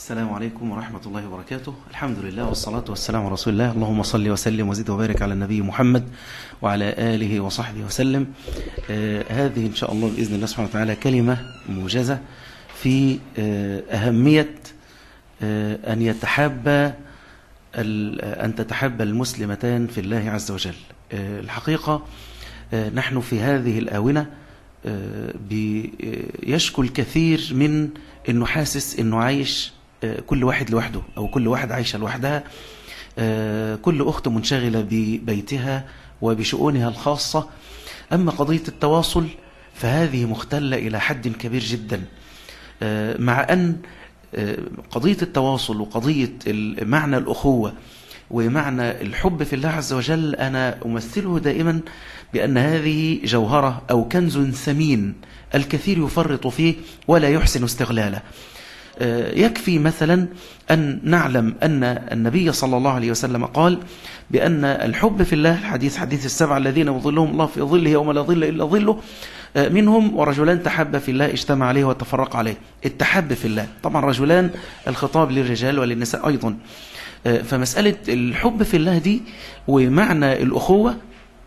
السلام عليكم ورحمة الله وبركاته الحمد لله والصلاة والسلام على رسول الله اللهم صل وسلم وزد وبارك على النبي محمد وعلى آله وصحبه وسلم آه هذه إن شاء الله بإذن الله سبحانه وتعالى كلمة موجزة في آه أهمية آه أن يتحاب أن تتحب المسلمتان في الله عز وجل آه الحقيقة آه نحن في هذه الآونة آه بيشكو الكثير من أنه حاسس أنه عايش كل واحد لوحده أو كل واحد عايشة لوحدها كل أخت منشغلة ببيتها وبشؤونها الخاصة أما قضية التواصل فهذه مختلة إلى حد كبير جدا مع أن قضية التواصل وقضية معنى الأخوة ومعنى الحب في الله عز وجل أنا أمثله دائما بأن هذه جوهرة أو كنز ثمين الكثير يفرط فيه ولا يحسن استغلاله يكفي مثلا أن نعلم أن النبي صلى الله عليه وسلم قال بأن الحب في الله الحديث حديث السبع الذين يظلهم الله في ظله يوم لا ظل إلا ظله منهم ورجلان تحب في الله اجتمع عليه وتفرق عليه التحب في الله طبعا رجلان الخطاب للرجال وللنساء أيضا فمسألة الحب في الله دي ومعنى الأخوة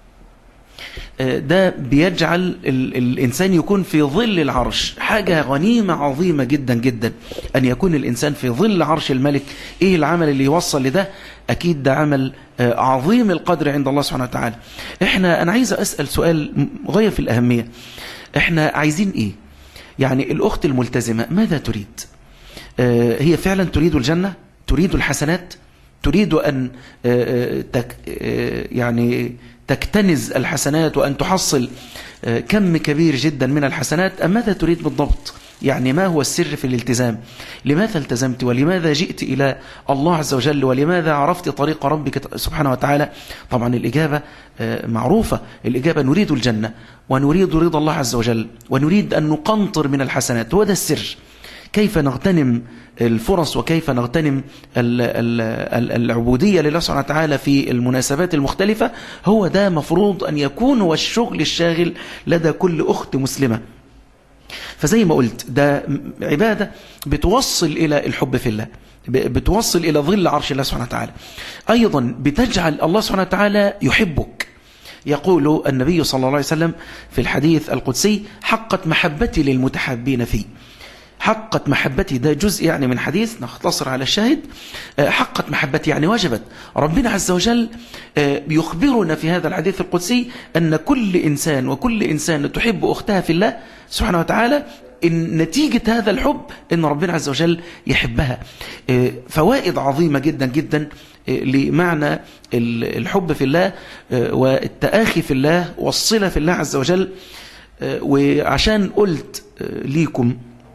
ده بيجعل الإنسان يكون في ظل العرش حاجة غنيمة عظيمة جدا جدا أن يكون الإنسان في ظل عرش الملك إيه العمل اللي يوصل لده أكيد ده عمل عظيم القدر عند الله سبحانه وتعالى إحنا أنا عايز أسأل سؤال غاية في الأهمية إحنا عايزين إيه يعني الأخت الملتزمة ماذا تريد هي فعلا تريد الجنة تريد الحسنات تريد أن تك يعني تكتنز الحسنات وأن تحصل كم كبير جدا من الحسنات أم ماذا تريد بالضبط يعني ما هو السر في الالتزام لماذا التزمت ولماذا جئت إلى الله عز وجل ولماذا عرفت طريق ربك سبحانه وتعالى طبعا الإجابة معروفة الإجابة نريد الجنة ونريد رضا الله عز وجل ونريد أن نقنطر من الحسنات هو ده السر كيف نغتنم الفرص وكيف نغتنم العبودية لله سبحانه وتعالى في المناسبات المختلفة هو ده مفروض أن يكون هو الشغل الشاغل لدى كل أخت مسلمة فزي ما قلت ده عبادة بتوصل إلى الحب في الله بتوصل إلى ظل عرش الله سبحانه وتعالى أيضا بتجعل الله سبحانه وتعالى يحبك يقول النبي صلى الله عليه وسلم في الحديث القدسي حقت محبتي للمتحابين فيه حقت محبتي ده جزء يعني من حديث نختصر على الشاهد حقت محبتي يعني وجبت ربنا عز وجل يخبرنا في هذا الحديث القدسي أن كل إنسان وكل إنسان تحب أختها في الله سبحانه وتعالى إن نتيجة هذا الحب إن ربنا عز وجل يحبها فوائد عظيمة جدا جدا لمعنى الحب في الله والتآخي في الله والصلة في الله عز وجل وعشان قلت ليكم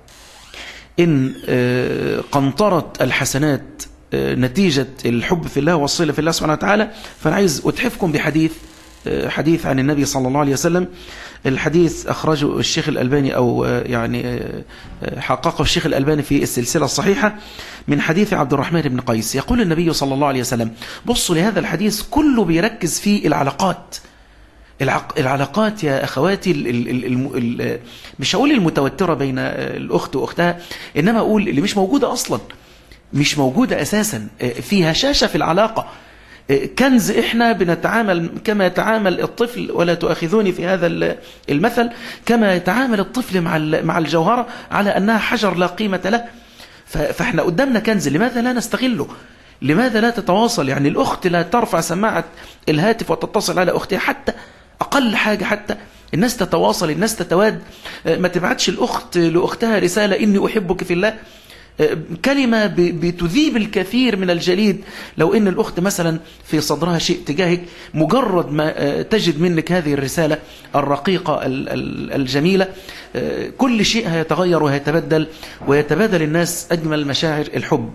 إن قنطرة الحسنات نتيجة الحب في الله والصلة في الله سبحانه وتعالى فأنا عايز أتحفكم بحديث حديث عن النبي صلى الله عليه وسلم الحديث أخرجه الشيخ الألباني أو يعني حققه الشيخ الألباني في السلسلة الصحيحة من حديث عبد الرحمن بن قيس يقول النبي صلى الله عليه وسلم بصوا لهذا الحديث كله بيركز في العلاقات العلاقات يا أخواتي ال ال ال ال مش هقول المتوترة بين الأخت وأختها إنما أقول اللي مش موجودة أصلا مش موجودة أساسا في هشاشة في العلاقة كنز إحنا بنتعامل كما يتعامل الطفل ولا تؤاخذوني في هذا المثل كما يتعامل الطفل مع مع الجوهرة على أنها حجر لا قيمة له فإحنا قدامنا كنز لماذا لا نستغله لماذا لا تتواصل يعني الأخت لا ترفع سماعة الهاتف وتتصل على أختها حتى أقل حاجة حتى الناس تتواصل الناس تتواد ما تبعتش الأخت لأختها رسالة إني أحبك في الله كلمة بتذيب الكثير من الجليد لو إن الأخت مثلا في صدرها شيء تجاهك مجرد ما تجد منك هذه الرسالة الرقيقة الجميلة كل شيء هيتغير وهيتبدل ويتبادل الناس أجمل مشاعر الحب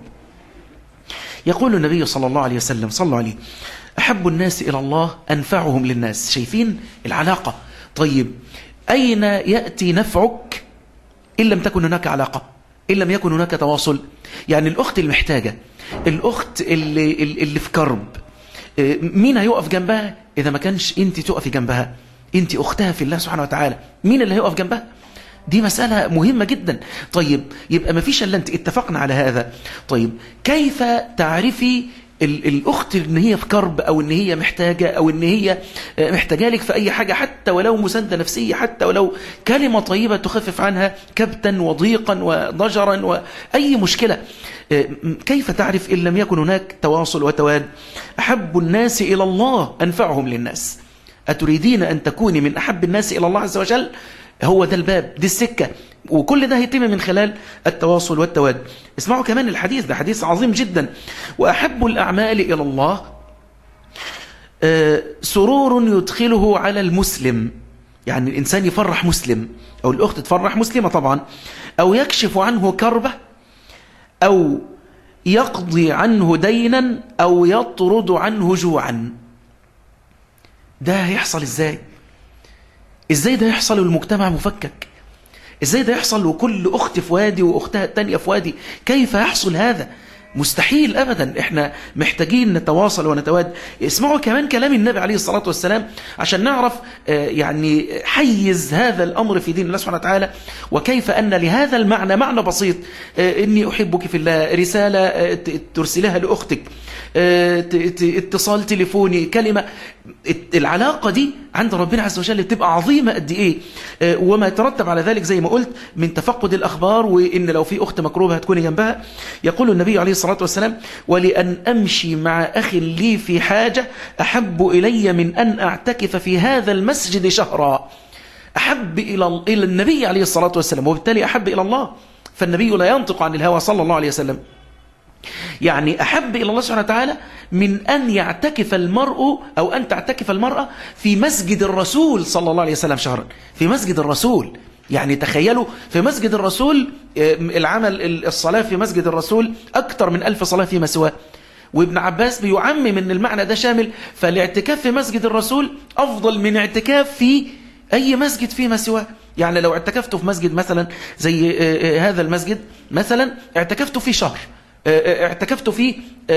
يقول النبي صلى الله عليه وسلم صلى عليه أحب الناس إلى الله أنفعهم للناس شايفين العلاقة طيب أين يأتي نفعك إن لم تكن هناك علاقة إن لم يكن هناك تواصل يعني الأخت المحتاجة الأخت اللي, اللي في كرب مين هيقف جنبها إذا ما كانش أنت تقفي جنبها أنت أختها في الله سبحانه وتعالى مين اللي هيقف جنبها دي مسألة مهمة جدا طيب يبقى ما فيش الا انت اتفقنا على هذا طيب كيف تعرفي الأخت إن هي في كرب أو إن هي محتاجة أو إن هي محتاجة لك في أي حاجة حتى ولو مساندة نفسية حتى ولو كلمة طيبة تخفف عنها كبتا وضيقا وضجرا وأي مشكلة كيف تعرف إن لم يكن هناك تواصل وتواد أحب الناس إلى الله أنفعهم للناس أتريدين أن تكوني من أحب الناس إلى الله عز وجل هو ده الباب دي السكة وكل ده هيتم من خلال التواصل والتواد اسمعوا كمان الحديث ده حديث عظيم جدا وأحب الأعمال إلى الله سرور يدخله على المسلم يعني الإنسان يفرح مسلم أو الأخت تفرح مسلمة طبعا أو يكشف عنه كربة أو يقضي عنه دينا أو يطرد عنه جوعا ده هيحصل إزاي إزاي ده يحصل والمجتمع مفكك إزاي ده يحصل وكل أخت في وادي وأختها التانية في وادي كيف يحصل هذا مستحيل أبدا إحنا محتاجين نتواصل ونتواد اسمعوا كمان كلام النبي عليه الصلاة والسلام عشان نعرف يعني حيز هذا الأمر في دين الله سبحانه وتعالى وكيف أن لهذا المعنى معنى بسيط إني أحبك في الله رسالة ترسلها لأختك اتصال تليفوني كلمة العلاقة دي عند ربنا عز وجل بتبقى عظيمة قد إيه وما يترتب على ذلك زي ما قلت من تفقد الأخبار وإن لو في أخت مكروبة هتكوني جنبها يقول النبي عليه الصلاة والسلام ولأن أمشي مع أخ لي في حاجة أحب إلي من أن أعتكف في هذا المسجد شهرا أحب إلى إلى النبي عليه الصلاة والسلام وبالتالي أحب إلى الله فالنبي لا ينطق عن الهوى صلى الله عليه وسلم يعني أحب إلى الله سبحانه وتعالى من أن يعتكف المرء أو أن تعتكف المرأة في مسجد الرسول صلى الله عليه وسلم شهرا في مسجد الرسول يعني تخيلوا في مسجد الرسول العمل الصلاة في مسجد الرسول أكثر من ألف صلاة فيما سواه وابن عباس بيعمم ان المعنى ده شامل فالاعتكاف في مسجد الرسول أفضل من اعتكاف في أي مسجد فيما سواه يعني لو اعتكفت في مسجد مثلا زي هذا المسجد مثلا اعتكفت في شهر اعتكفت فيه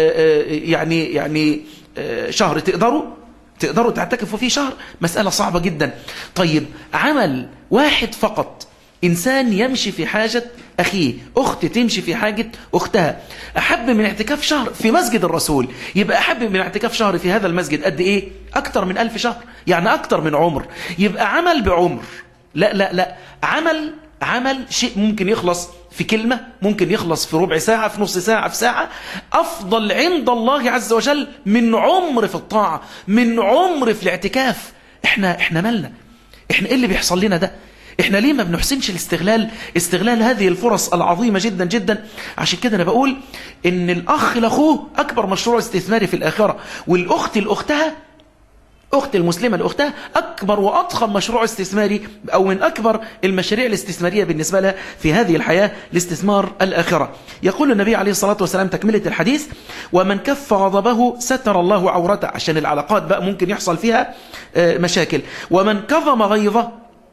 يعني يعني شهر تقدروا تقدروا تعتكفوا فيه شهر مسألة صعبة جدا طيب عمل واحد فقط إنسان يمشي في حاجة أخيه أخت تمشي في حاجة أختها أحب من اعتكاف شهر في مسجد الرسول يبقى أحب من اعتكاف شهر في هذا المسجد قد إيه أكتر من ألف شهر يعني أكتر من عمر يبقى عمل بعمر لا لا لا عمل عمل شيء ممكن يخلص في كلمة ممكن يخلص في ربع ساعة في نص ساعة في ساعة أفضل عند الله عز وجل من عمر في الطاعة من عمر في الاعتكاف احنا احنا مالنا احنا ايه اللي بيحصل لنا ده احنا ليه ما بنحسنش الاستغلال استغلال هذه الفرص العظيمة جدا جدا عشان كده انا بقول ان الاخ لاخوه اكبر مشروع استثماري في الاخرة والاخت لاختها أخت المسلمة لأختها أكبر وأضخم مشروع استثماري أو من أكبر المشاريع الاستثمارية بالنسبة لها في هذه الحياة لاستثمار الآخرة يقول النبي عليه الصلاة والسلام تكملة الحديث ومن كف غضبه ستر الله عورته عشان العلاقات بقى ممكن يحصل فيها مشاكل ومن كظم غيظه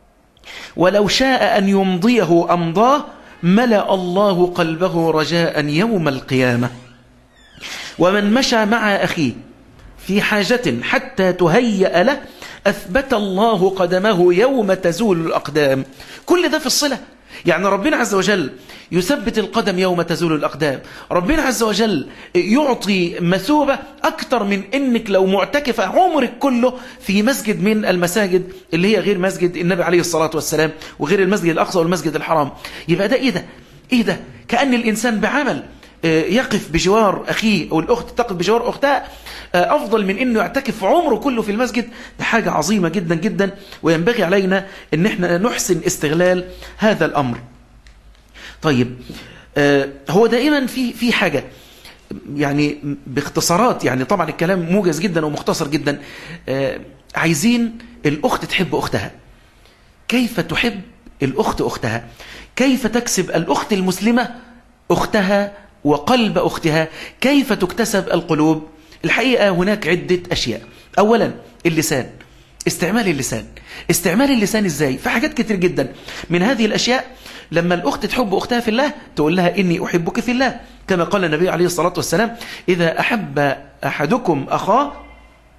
ولو شاء أن يمضيه أمضاه ملأ الله قلبه رجاء يوم القيامة ومن مشى مع أخيه في حاجة حتى تهيأ له أثبت الله قدمه يوم تزول الأقدام كل ده في الصلة يعني ربنا عز وجل يثبت القدم يوم تزول الأقدام ربنا عز وجل يعطي مثوبة أكثر من أنك لو معتكفة عمرك كله في مسجد من المساجد اللي هي غير مسجد النبي عليه الصلاة والسلام وغير المسجد الأقصى والمسجد الحرام يبقى ده إيه ده إيه ده كأن الإنسان بعمل يقف بجوار أخيه أو الأخت تقف بجوار أختها أفضل من أنه يعتكف عمره كله في المسجد ده حاجة عظيمة جدا جدا وينبغي علينا أن احنا نحسن استغلال هذا الأمر طيب هو دائما في في حاجة يعني باختصارات يعني طبعا الكلام موجز جدا ومختصر جدا عايزين الأخت تحب أختها كيف تحب الأخت أختها كيف تكسب الأخت المسلمة أختها وقلب أختها كيف تكتسب القلوب الحقيقة هناك عدة أشياء أولا اللسان استعمال اللسان استعمال اللسان ازاي في حاجات كتير جدا من هذه الأشياء لما الأخت تحب أختها في الله تقول لها إني أحبك في الله كما قال النبي عليه الصلاة والسلام إذا أحب أحدكم أخاه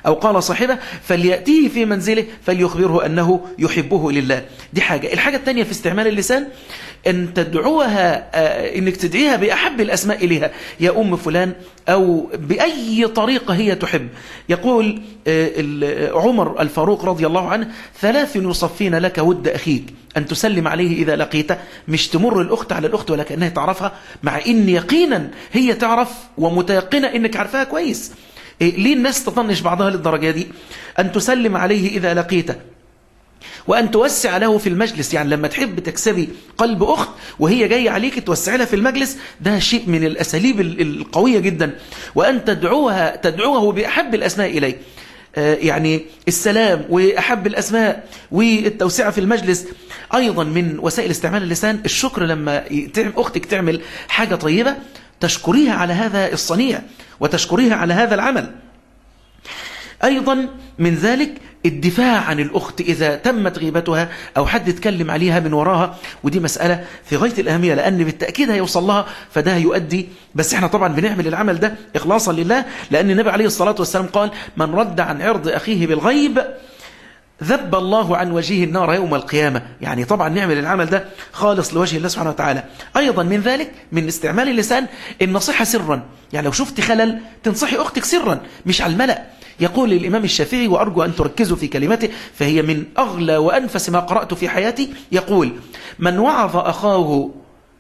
أو قال صاحبه فليأتيه في منزله فليخبره أنه يحبه لله دي حاجة الحاجة الثانية في استعمال اللسان أن تدعوها أنك تدعيها بأحب الأسماء إليها يا أم فلان أو بأي طريقة هي تحب يقول عمر الفاروق رضي الله عنه ثلاث يصفين لك ود أخيك أن تسلم عليه إذا لقيته مش تمر الأخت على الأخت ولا كأنها تعرفها مع إن يقينا هي تعرف ومتيقنة إنك عارفاها كويس إيه ليه الناس تطنش بعضها للدرجة دي أن تسلم عليه إذا لقيته وأن توسع له في المجلس يعني لما تحب تكسبي قلب أخت وهي جاية عليك توسع لها في المجلس ده شيء من الأساليب القوية جدا وأن تدعوها تدعوه بأحب الأسماء إليه يعني السلام وأحب الأسماء والتوسعة في المجلس أيضا من وسائل استعمال اللسان الشكر لما أختك تعمل حاجة طيبة تشكريها على هذا الصنيع وتشكريها على هذا العمل أيضا من ذلك الدفاع عن الأخت إذا تمت غيبتها أو حد اتكلم عليها من وراها ودي مسألة في غاية الأهمية لأن بالتأكيد هيوصل لها فده يؤدي بس احنا طبعا بنعمل العمل ده إخلاصا لله لأن النبي عليه الصلاة والسلام قال من رد عن عرض أخيه بالغيب ذب الله عن وجهه النار يوم القيامة يعني طبعا نعمل العمل ده خالص لوجه الله سبحانه وتعالى أيضا من ذلك من استعمال اللسان النصيحة سرا يعني لو شفت خلل تنصحي أختك سرا مش على الملأ يقول الإمام الشافعي وأرجو أن تركزوا في كلمته فهي من أغلى وأنفس ما قرأت في حياتي يقول من وعظ أخاه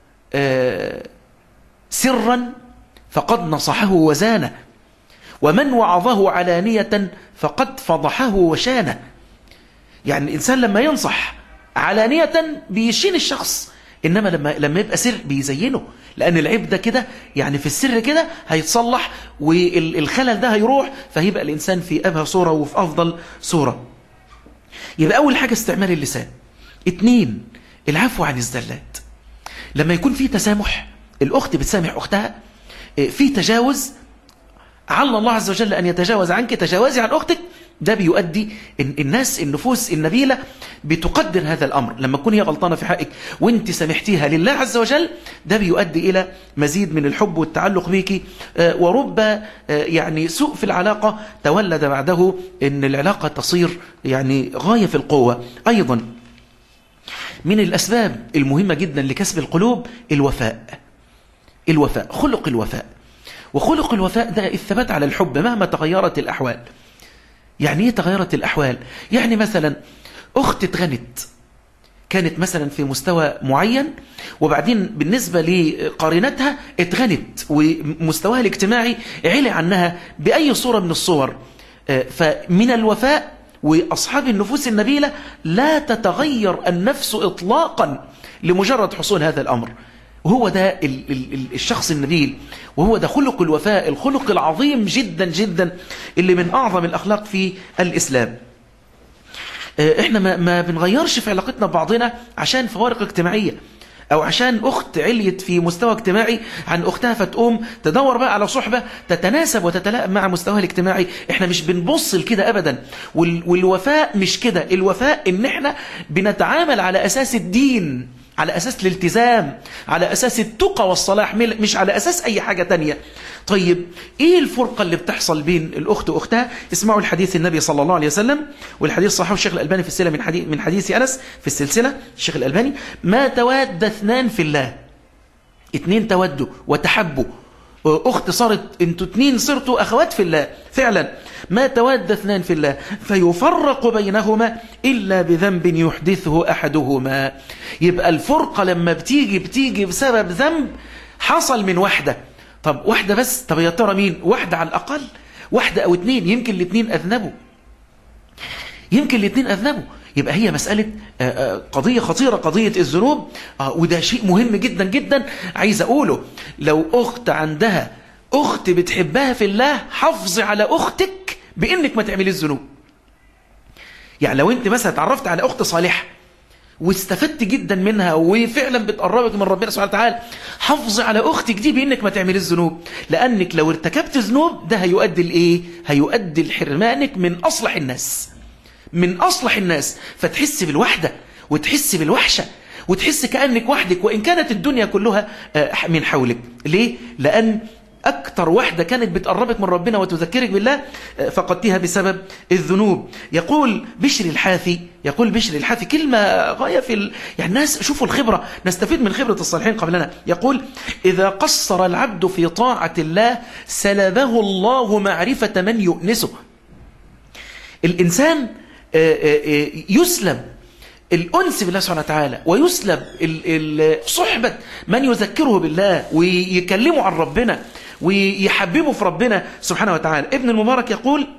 سرا فقد نصحه وزانه ومن وعظه علانية فقد فضحه وشانه يعني الإنسان لما ينصح علانية بيشين الشخص إنما لما لما يبقى سر بيزينه لأن العيب ده كده يعني في السر كده هيتصلح والخلل ده هيروح فهيبقى الإنسان في أبهى صورة وفي أفضل صورة يبقى أول حاجة استعمال اللسان اتنين العفو عن الزلات لما يكون في تسامح الأخت بتسامح أختها في تجاوز عل الله عز وجل أن يتجاوز عنك تجاوزي عن أختك ده بيؤدي إن الناس النفوس النبيلة بتقدر هذا الأمر لما تكون هي غلطانة في حقك وانت سامحتيها لله عز وجل ده بيؤدي إلى مزيد من الحب والتعلق بيك ورب يعني سوء في العلاقة تولد بعده أن العلاقة تصير يعني غاية في القوة أيضا من الأسباب المهمة جدا لكسب القلوب الوفاء الوفاء خلق الوفاء وخلق الوفاء ده الثبات على الحب مهما تغيرت الأحوال يعني ايه تغيرت الأحوال يعني مثلا أخت اتغنت كانت مثلا في مستوى معين وبعدين بالنسبة لقارنتها اتغنت ومستواها الاجتماعي علي عنها بأي صورة من الصور فمن الوفاء وأصحاب النفوس النبيلة لا تتغير النفس إطلاقا لمجرد حصول هذا الأمر وهو ده ال ال الشخص النبيل وهو ده خلق الوفاء الخلق العظيم جدا جدا اللي من أعظم الأخلاق في الإسلام احنا ما, ما بنغيرش في علاقتنا ببعضنا عشان فوارق اجتماعية أو عشان أخت عليت في مستوى اجتماعي عن أختها فتقوم تدور بقى على صحبة تتناسب وتتلائم مع مستواها الاجتماعي احنا مش بنبص لكده أبدا والوفاء مش كده الوفاء ان احنا بنتعامل على أساس الدين على أساس الالتزام على أساس التقى والصلاح مش على أساس أي حاجة تانية طيب إيه الفرقة اللي بتحصل بين الأخت وأختها اسمعوا الحديث النبي صلى الله عليه وسلم والحديث صححه الشيخ الألباني في السلسلة من حديث, من حديث أنس في السلسلة الشيخ الألباني ما تواد اثنان في الله اتنين تودوا وتحبوا أخت صارت انتوا اتنين صرتوا أخوات في الله فعلا ما تواد اثنان في الله فيفرق بينهما إلا بذنب يحدثه أحدهما يبقى الفرقة لما بتيجي بتيجي بسبب ذنب حصل من واحدة طب واحدة بس طب يا ترى مين واحدة على الأقل واحدة أو اتنين يمكن الاتنين أذنبوا يمكن الاتنين أذنبوا يبقى هي مسألة قضية خطيرة قضية الذنوب وده شيء مهم جدا جدا عايز أقوله لو أخت عندها أخت بتحبها في الله حافظي على أختك بإنك ما تعملي الذنوب يعني لو أنت مثلا تعرفت على أخت صالحة واستفدت جدا منها وفعلا بتقربك من ربنا سبحانه وتعالى حافظي على أختك دي بإنك ما تعملي الذنوب لأنك لو ارتكبت ذنوب ده هيؤدي لإيه؟ هيؤدي لحرمانك من أصلح الناس من أصلح الناس فتحس بالوحدة وتحس بالوحشة وتحس كأنك وحدك وإن كانت الدنيا كلها من حولك ليه؟ لأن أكتر واحدة كانت بتقربك من ربنا وتذكرك بالله فقدتها بسبب الذنوب يقول بشر الحاثي يقول بشر الحاثي كلمة غاية في ال... يعني الناس شوفوا الخبرة نستفيد من خبرة الصالحين قبلنا يقول إذا قصر العبد في طاعة الله سلبه الله معرفة من يؤنسه الإنسان يسلب الأنس بالله سبحانه وتعالى ويسلب صحبة من يذكره بالله ويكلمه عن ربنا ويحببه في ربنا سبحانه وتعالى ابن المبارك يقول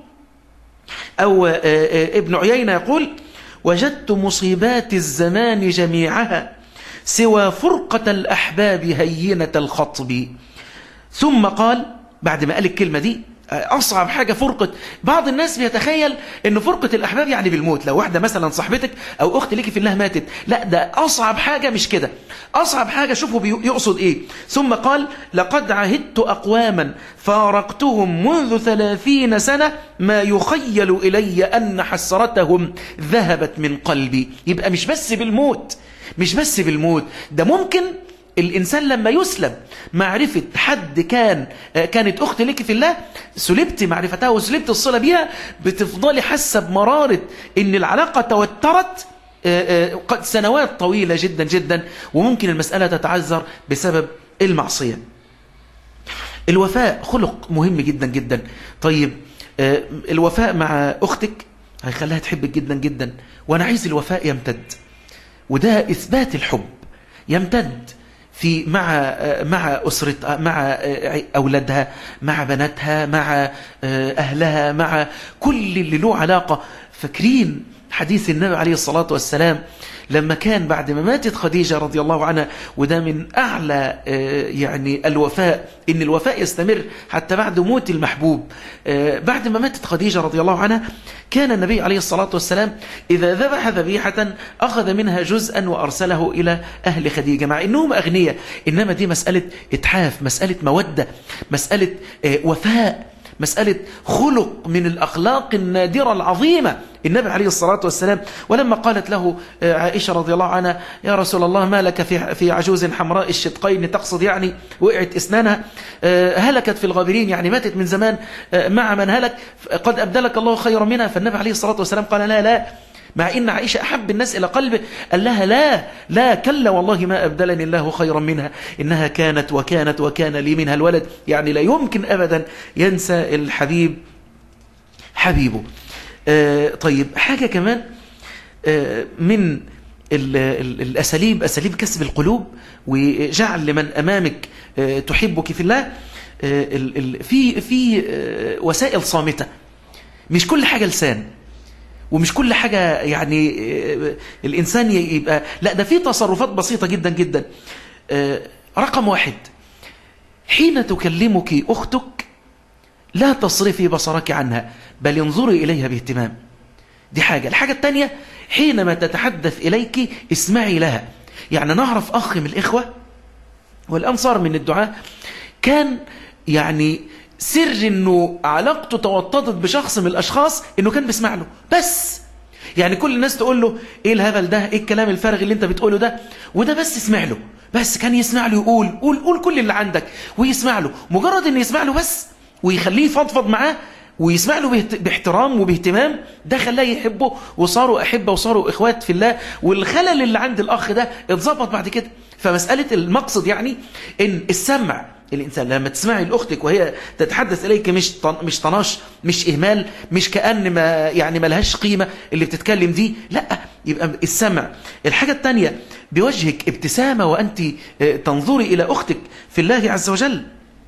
أو ابن عيينة يقول وجدت مصيبات الزمان جميعها سوى فرقة الأحباب هينة الخطب ثم قال بعد ما قال الكلمة دي أصعب حاجة فرقة بعض الناس بيتخيل أن فرقة الأحباب يعني بالموت لو واحدة مثلا صاحبتك أو أخت ليكي في الله ماتت لا ده أصعب حاجة مش كده أصعب حاجة شوفوا يقصد إيه ثم قال لقد عهدت أقواما فارقتهم منذ ثلاثين سنة ما يخيل إلي أن حسرتهم ذهبت من قلبي يبقى مش بس بالموت مش بس بالموت ده ممكن الإنسان لما يسلب معرفة حد كان كانت أخت لك في الله سلبت معرفتها وسلبت الصلة بيها بتفضلي حاسة بمرارة إن العلاقة توترت قد سنوات طويلة جدا جدا وممكن المسألة تتعذر بسبب المعصية الوفاء خلق مهم جدا جدا طيب الوفاء مع أختك هيخليها تحبك جدا جدا وأنا عايز الوفاء يمتد وده إثبات الحب يمتد في مع مع أسرتها مع أولادها مع بناتها مع أهلها مع كل اللي له علاقة فاكرين حديث النبي عليه الصلاة والسلام لما كان بعد ما ماتت خديجة رضي الله عنها وده من أعلى يعني الوفاء إن الوفاء يستمر حتى بعد موت المحبوب بعد ما ماتت خديجة رضي الله عنها كان النبي عليه الصلاة والسلام إذا ذبح ذبيحة أخذ منها جزءا وأرسله إلى أهل خديجة مع إنهم أغنياء إنما دي مسألة إتحاف مسألة مودة مسألة وفاء مسألة خلق من الأخلاق النادرة العظيمة النبي عليه الصلاة والسلام ولما قالت له عائشة رضي الله عنها يا رسول الله ما لك في في عجوز حمراء الشدقين تقصد يعني وقعت اسنانها هلكت في الغابرين يعني ماتت من زمان مع من هلك قد أبدلك الله خيرا منها فالنبي عليه الصلاة والسلام قال لا لا مع إن عائشة أحب الناس إلى قلبه قال لها لا لا كلا والله ما أبدلني الله خيرا منها إنها كانت وكانت وكان لي منها الولد يعني لا يمكن أبدا ينسى الحبيب حبيبه آه طيب حاجة كمان آه من ال ال الأساليب أساليب كسب القلوب وجعل لمن أمامك آه تحبك في الله في في وسائل صامتة مش كل حاجة لسان ومش كل حاجة يعني الإنسان يبقى لا ده في تصرفات بسيطة جدا جدا رقم واحد حين تكلمك أختك لا تصرفي بصرك عنها بل انظري إليها باهتمام دي حاجة الحاجة الثانية حينما تتحدث إليك اسمعي لها يعني نعرف أخ من الإخوة والأنصار من الدعاء كان يعني سر انه علاقته توطدت بشخص من الاشخاص انه كان بيسمع له بس يعني كل الناس تقول له ايه الهبل ده ايه الكلام الفارغ اللي انت بتقوله ده وده بس يسمع له بس كان يسمع له يقول قول قول كل اللي عندك ويسمع له مجرد انه يسمع له بس ويخليه يفضفض معاه ويسمع له باحترام وباهتمام ده خلاه يحبه وصاروا أحبة وصاروا إخوات في الله والخلل اللي عند الأخ ده اتظبط بعد كده فمسألة المقصد يعني إن السمع الإنسان لما تسمعي لأختك وهي تتحدث إليك مش مش طناش مش إهمال مش كأن ما يعني ملهاش قيمة اللي بتتكلم دي لا يبقى السمع الحاجة الثانية بوجهك ابتسامة وأنت تنظري إلى أختك في الله عز وجل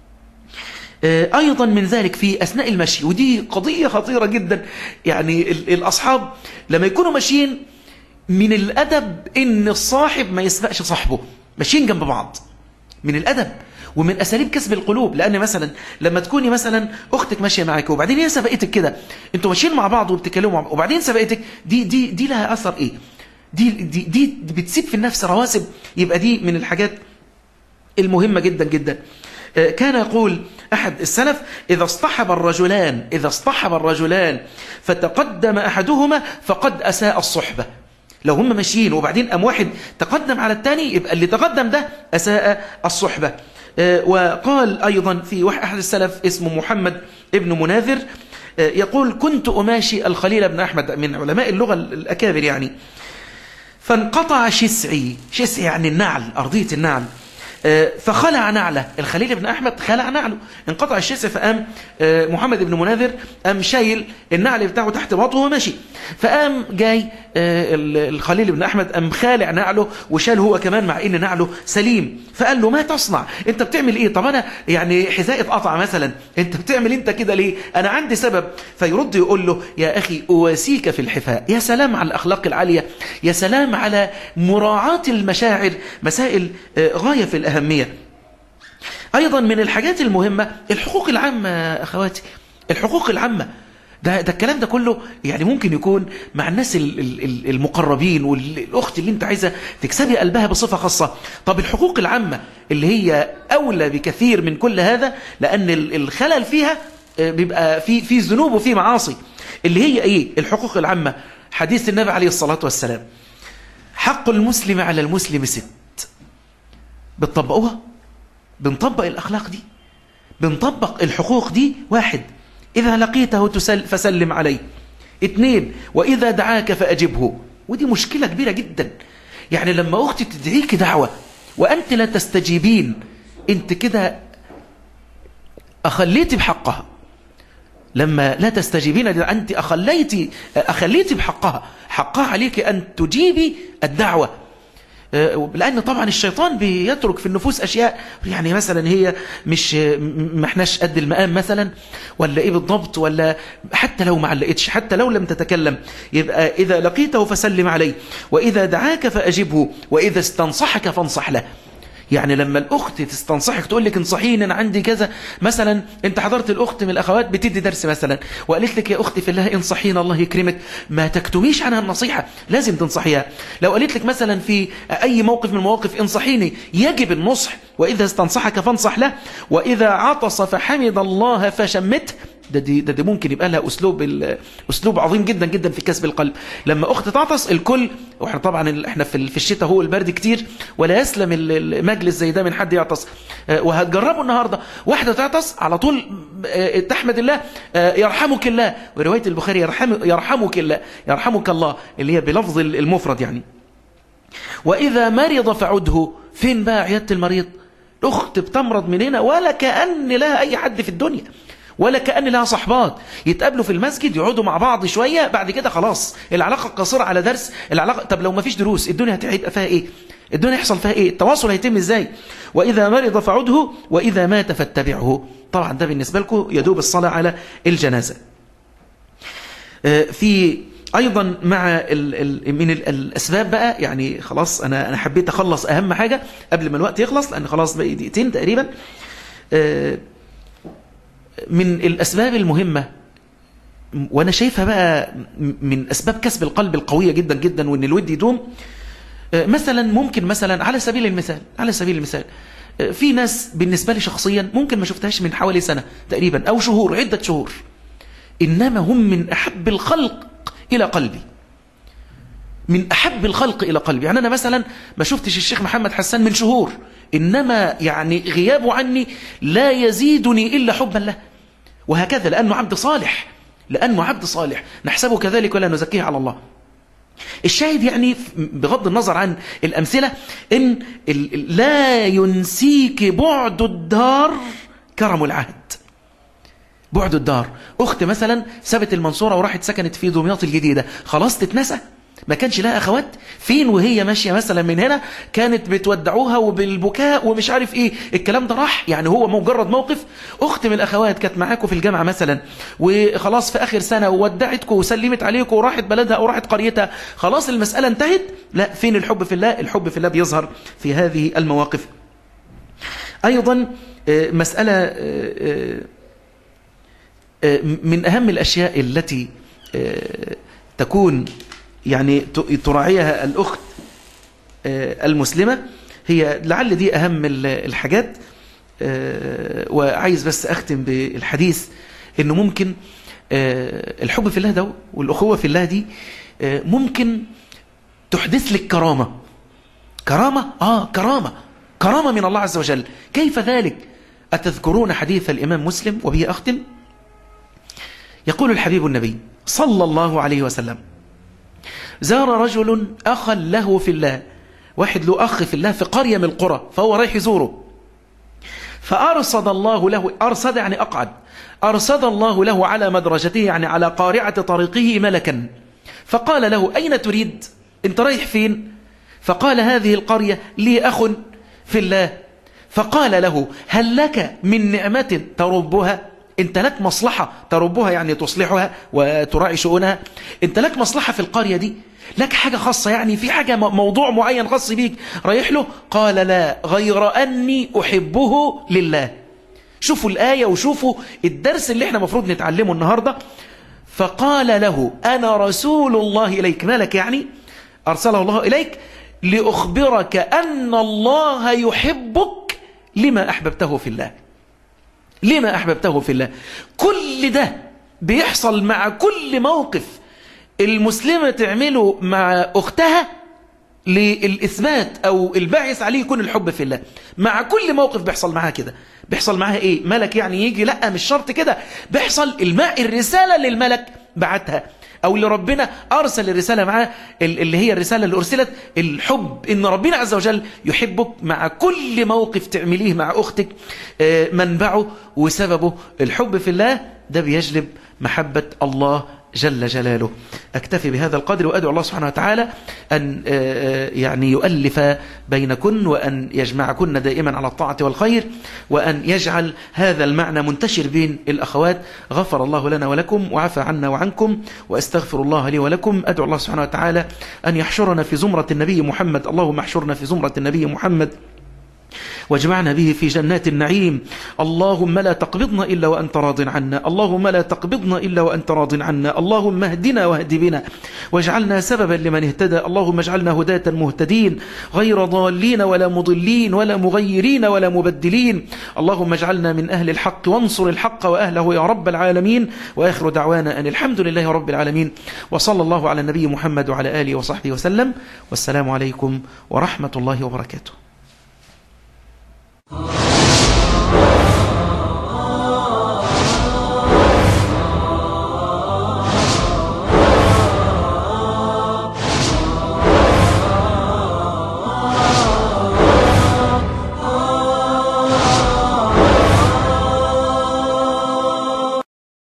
أيضا من ذلك في أثناء المشي ودي قضية خطيرة جدا يعني الأصحاب لما يكونوا ماشيين من الأدب إن الصاحب ما يسبقش صاحبه ماشيين جنب بعض من الأدب ومن أساليب كسب القلوب لأن مثلا لما تكوني مثلا أختك ماشية معاك وبعدين هي سبقتك كده أنتوا ماشيين مع بعض وبتتكلموا مع بعض وبعدين سبقتك دي دي دي لها أثر إيه؟ دي دي دي بتسيب في النفس رواسب يبقى دي من الحاجات المهمة جدا جدا كان يقول أحد السلف إذا اصطحب الرجلان إذا اصطحب الرجلان فتقدم أحدهما فقد أساء الصحبة لو هم ماشيين وبعدين قام واحد تقدم على الثاني يبقى اللي تقدم ده أساء الصحبة وقال أيضا في أحد السلف اسمه محمد ابن مناذر يقول كنت أماشي الخليل بن أحمد من علماء اللغة الأكابر يعني فانقطع شسعي شسعي يعني النعل أرضية النعل فخلع نعله الخليل بن أحمد خلع نعله انقطع الشسع فقام محمد بن مناذر قام شايل النعل بتاعه تحت باطه وماشي فقام جاي الخليل بن أحمد قام خالع نعله وشال هو كمان مع إن نعله سليم فقال له ما تصنع انت بتعمل ايه طب انا يعني حذائي اتقطع مثلا انت بتعمل انت كده ليه انا عندي سبب فيرد يقول له يا اخي اواسيك في الحفاء يا سلام على الاخلاق العاليه يا سلام على مراعاه المشاعر مسائل غايه في الأهمية أيضا من الحاجات المهمة الحقوق العامة أخواتي الحقوق العامة ده, ده الكلام ده كله يعني ممكن يكون مع الناس المقربين والأخت اللي انت عايزة تكسبي قلبها بصفة خاصة طب الحقوق العامة اللي هي أولى بكثير من كل هذا لأن الخلل فيها بيبقى في في ذنوب وفي معاصي اللي هي ايه الحقوق العامة حديث النبي عليه الصلاة والسلام حق المسلم على المسلم ست بتطبقوها بنطبق الأخلاق دي بنطبق الحقوق دي واحد إذا لقيته تسل فسلم عليه اثنين وإذا دعاك فأجبه ودي مشكلة كبيرة جدا يعني لما أختي تدعيك دعوة وأنت لا تستجيبين أنت كده أخليتي بحقها لما لا تستجيبين أنت أخليتي, أخليتي بحقها حقها عليك أن تجيبي الدعوة لأن طبعا الشيطان بيترك في النفوس أشياء يعني مثلا هي مش ما احناش قد المقام مثلا ولا إيه بالضبط ولا حتى لو ما علقتش حتى لو لم تتكلم يبقى إذا لقيته فسلم عليه وإذا دعاك فأجبه وإذا استنصحك فانصح له يعني لما الأخت تستنصحك تقول لك انصحيني أنا عندي كذا مثلا أنت حضرت الأخت من الأخوات بتدي درس مثلا وقالت لك يا أختي في الله انصحينا الله يكرمك ما تكتميش عنها النصيحة لازم تنصحيها لو قالت لك مثلا في أي موقف من المواقف انصحيني يجب النصح وإذا استنصحك فانصح له وإذا عطس فحمد الله فشمته ده دي, ده دي ممكن يبقى لها أسلوب, أسلوب عظيم جدا جدا في كسب القلب لما أخت تعطس الكل وإحنا طبعا إحنا في, في الشتاء هو البرد كتير ولا يسلم المجلس زي ده من حد يعطس وهتجربوا النهاردة واحدة تعطس على طول تحمد الله يرحمك الله ورواية البخاري يرحم يرحمك الله يرحمك الله اللي هي بلفظ المفرد يعني وإذا مرض فعده فين بقى عيادة المريض الأخت بتمرض من هنا ولا كأن لها أي حد في الدنيا ولا كأن لها صحبات يتقابلوا في المسجد يقعدوا مع بعض شوية بعد كده خلاص العلاقة قصيرة على درس العلاقة طب لو ما فيش دروس الدنيا هتبقى فيها ايه الدنيا يحصل فيها ايه التواصل هيتم ازاي واذا مرض فعده واذا مات فاتبعه طبعا ده بالنسبة لكم يدوب الصلاة على الجنازة في ايضا مع ال ال من ال الاسباب بقى يعني خلاص انا انا حبيت اخلص اهم حاجة قبل ما الوقت يخلص لان خلاص بقى دقيقتين تقريبا من الأسباب المهمة وأنا شايفها بقى من أسباب كسب القلب القوية جدا جدا وأن الود يدوم مثلا ممكن مثلا على سبيل المثال على سبيل المثال في ناس بالنسبة لي شخصيا ممكن ما شفتهاش من حوالي سنة تقريبا أو شهور عدة شهور إنما هم من أحب الخلق إلى قلبي من أحب الخلق إلى قلبي يعني أنا مثلا ما شفتش الشيخ محمد حسان من شهور إنما يعني غيابه عني لا يزيدني إلا حبا له وهكذا لأنه عبد صالح لأنه عبد صالح نحسبه كذلك ولا نزكيه على الله الشاهد يعني بغض النظر عن الأمثلة إن لا ينسيك بعد الدار كرم العهد بعد الدار أخت مثلا سابت المنصورة وراحت سكنت في دمياط الجديدة خلاص تتنسى ما كانش لها أخوات فين وهي ماشية مثلا من هنا كانت بتودعوها وبالبكاء ومش عارف إيه الكلام ده راح يعني هو مجرد موقف أخت من الأخوات كانت معاكم في الجامعة مثلا وخلاص في آخر سنة وودعتكم وسلمت عليكم وراحت بلدها أو راحت قريتها خلاص المسألة انتهت لا فين الحب في الله الحب في الله بيظهر في هذه المواقف أيضا مسألة من أهم الأشياء التي تكون يعني تراعيها الأخت المسلمة هي لعل دي أهم الحاجات وعايز بس أختم بالحديث إنه ممكن الحب في الله ده والأخوة في الله دي ممكن تحدث لك كرامة كرامة آه كرامة كرامة من الله عز وجل كيف ذلك أتذكرون حديث الإمام مسلم وبه أختم يقول الحبيب النبي صلى الله عليه وسلم زار رجل أخا له في الله واحد له أخ في الله في قرية من القرى فهو رايح يزوره فأرصد الله له أرصد يعني أقعد أرصد الله له على مدرجته يعني على قارعة طريقه ملكا فقال له أين تريد أنت رايح فين فقال هذه القرية لي أخ في الله فقال له هل لك من نعمة تربها انت لك مصلحة تربها يعني تصلحها وتراعي شؤونها انت لك مصلحة في القرية دي لك حاجة خاصة يعني في حاجة موضوع معين خاص بيك رايح له قال لا غير أني أحبه لله شوفوا الآية وشوفوا الدرس اللي احنا مفروض نتعلمه النهاردة فقال له أنا رسول الله إليك مالك يعني أرسله الله إليك لأخبرك أن الله يحبك لما أحببته في الله لما أحببته في الله كل ده بيحصل مع كل موقف المسلمة تعمله مع أختها للإثبات أو الباعث عليه يكون الحب في الله مع كل موقف بيحصل معها كده بيحصل معها إيه ملك يعني يجي لا مش شرط كده بيحصل الماء الرسالة للملك بعتها أو اللي ربنا أرسل الرسالة معاه اللي هي الرسالة اللي أرسلت الحب إن ربنا عز وجل يحبك مع كل موقف تعمليه مع أختك منبعه وسببه الحب في الله ده بيجلب محبة الله جل جلاله أكتفي بهذا القدر وأدعو الله سبحانه وتعالى أن يعني يؤلف بينكن وأن يجمعكن دائما على الطاعة والخير وأن يجعل هذا المعنى منتشر بين الأخوات غفر الله لنا ولكم وعفى عنا وعنكم وأستغفر الله لي ولكم أدعو الله سبحانه وتعالى أن يحشرنا في زمرة النبي محمد اللهم احشرنا في زمرة النبي محمد واجمعنا به في جنات النعيم اللهم لا تقبضنا إلا وأنت راض عنا اللهم لا تقبضنا إلا وأنت راض عنا اللهم اهدنا واهد بنا واجعلنا سببا لمن اهتدى اللهم اجعلنا هداة مهتدين غير ضالين ولا مضلين ولا مغيرين ولا مبدلين اللهم اجعلنا من أهل الحق وانصر الحق وأهله يا رب العالمين وآخر دعوانا أن الحمد لله رب العالمين وصلى الله على النبي محمد وعلى آله وصحبه وسلم والسلام عليكم ورحمة الله وبركاته